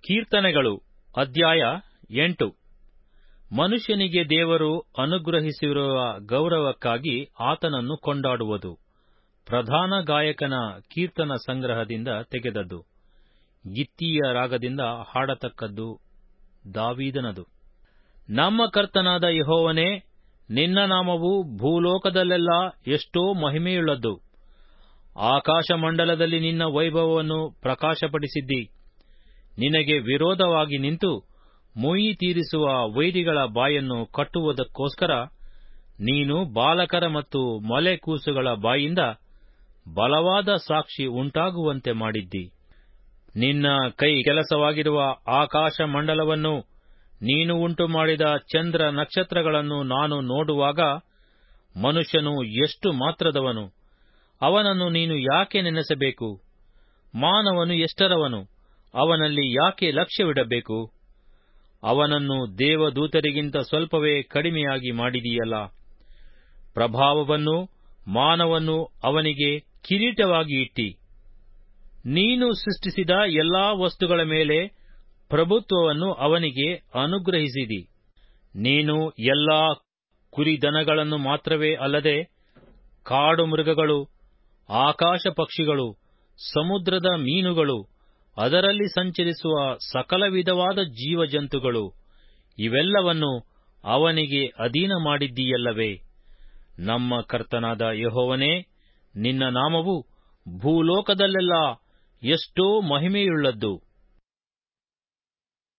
ಕೀರ್ತನೆಗಳು ಅಧ್ಯಾಯ ಎಂಟು ಮನುಷ್ಯನಿಗೆ ದೇವರು ಅನುಗ್ರಹಿಸಿರುವ ಗೌರವಕ್ಕಾಗಿ ಆತನನ್ನು ಕೊಂಡಾಡುವುದು ಪ್ರಧಾನ ಗಾಯಕನ ಕೀರ್ತನ ಸಂಗ್ರಹದಿಂದ ತೆಗೆದದ್ದು ಗಿತ್ತೀಯ ರಾಗದಿಂದ ಹಾಡತಕ್ಕದ್ದು ದಾವೀದನದು ನಮ್ಮ ಕರ್ತನಾದ ಯಹೋವನೇ ನಿನ್ನ ನಾಮವು ಭೂಲೋಕದಲ್ಲೆಲ್ಲ ಎಷ್ಟೋ ಮಹಿಮೆಯುಳ್ಳದ್ದು ಆಕಾಶಮಂಡಲದಲ್ಲಿ ನಿನ್ನ ವೈಭವವನ್ನು ಪ್ರಕಾಶಪಡಿಸಿದ್ದಿ ನಿನಗೆ ವಿರೋಧವಾಗಿ ನಿಂತು ಮುಯಿ ತೀರಿಸುವ ವೈರಿಗಳ ಬಾಯನ್ನು ಕಟ್ಟುವುದಕ್ಕೋಸ್ಕರ ನೀನು ಬಾಲಕರ ಮತ್ತು ಮೊಲೆಕೂಸುಗಳ ಬಾಯಿಂದ ಬಲವಾದ ಸಾಕ್ಷಿ ಉಂಟಾಗುವಂತೆ ಮಾಡಿದ್ದಿ ನಿನ್ನ ಕೈ ಕೆಲಸವಾಗಿರುವ ಆಕಾಶ ಮಂಡಲವನ್ನು ನೀನು ಉಂಟು ಮಾಡಿದ ಚಂದ್ರ ನಕ್ಷತ್ರಗಳನ್ನು ನಾನು ನೋಡುವಾಗ ಮನುಷ್ಯನು ಎಷ್ಟು ಮಾತ್ರದವನು ಅವನನ್ನು ನೀನು ಯಾಕೆ ನೆನೆಸಬೇಕು ಮಾನವನು ಎಷ್ಟರವನು ಅವನಲ್ಲಿ ಯಾಕೆ ಲಕ್ಷ್ಯವಿಡಬೇಕು ಅವನನ್ನು ದೇವದೂತರಿಗಿಂತ ಸ್ವಲ್ಪವೇ ಕಡಿಮೆಯಾಗಿ ಮಾಡಿದೀಯಲ್ಲ ಪ್ರಭಾವವನ್ನು ಮಾನವನ್ನು ಅವನಿಗೆ ಕಿರೀಟವಾಗಿ ಇಟ್ಟಿ ನೀನು ಸೃಷ್ಟಿಸಿದ ಎಲ್ಲಾ ವಸ್ತುಗಳ ಮೇಲೆ ಪ್ರಭುತ್ವವನ್ನು ಅವನಿಗೆ ಅನುಗ್ರಹಿಸಿದಿ ನೀನು ಎಲ್ಲಾ ಕುರಿದನಗಳನ್ನು ಮಾತ್ರವೇ ಅಲ್ಲದೆ ಕಾಡು ಮೃಗಗಳು ಆಕಾಶ ಪಕ್ಷಿಗಳು ಸಮುದ್ರದ ಮೀನುಗಳು ಅದರಲ್ಲಿ ಸಂಚರಿಸುವ ಸಕಲ ವಿಧವಾದ ಜೀವಜಂತುಗಳು ಇವೆಲ್ಲವನ್ನು ಅವನಿಗೆ ಅಧೀನ ಮಾಡಿದ್ದೀಯಲ್ಲವೇ ನಮ್ಮ ಕರ್ತನಾದ ಯಹೋವನೇ ನಿನ್ನ ನಾಮವು ಭೂಲೋಕದಲ್ಲೆಲ್ಲ ಎಷ್ಟೋ ಮಹಿಮೆಯುಳ್ಳದ್ದು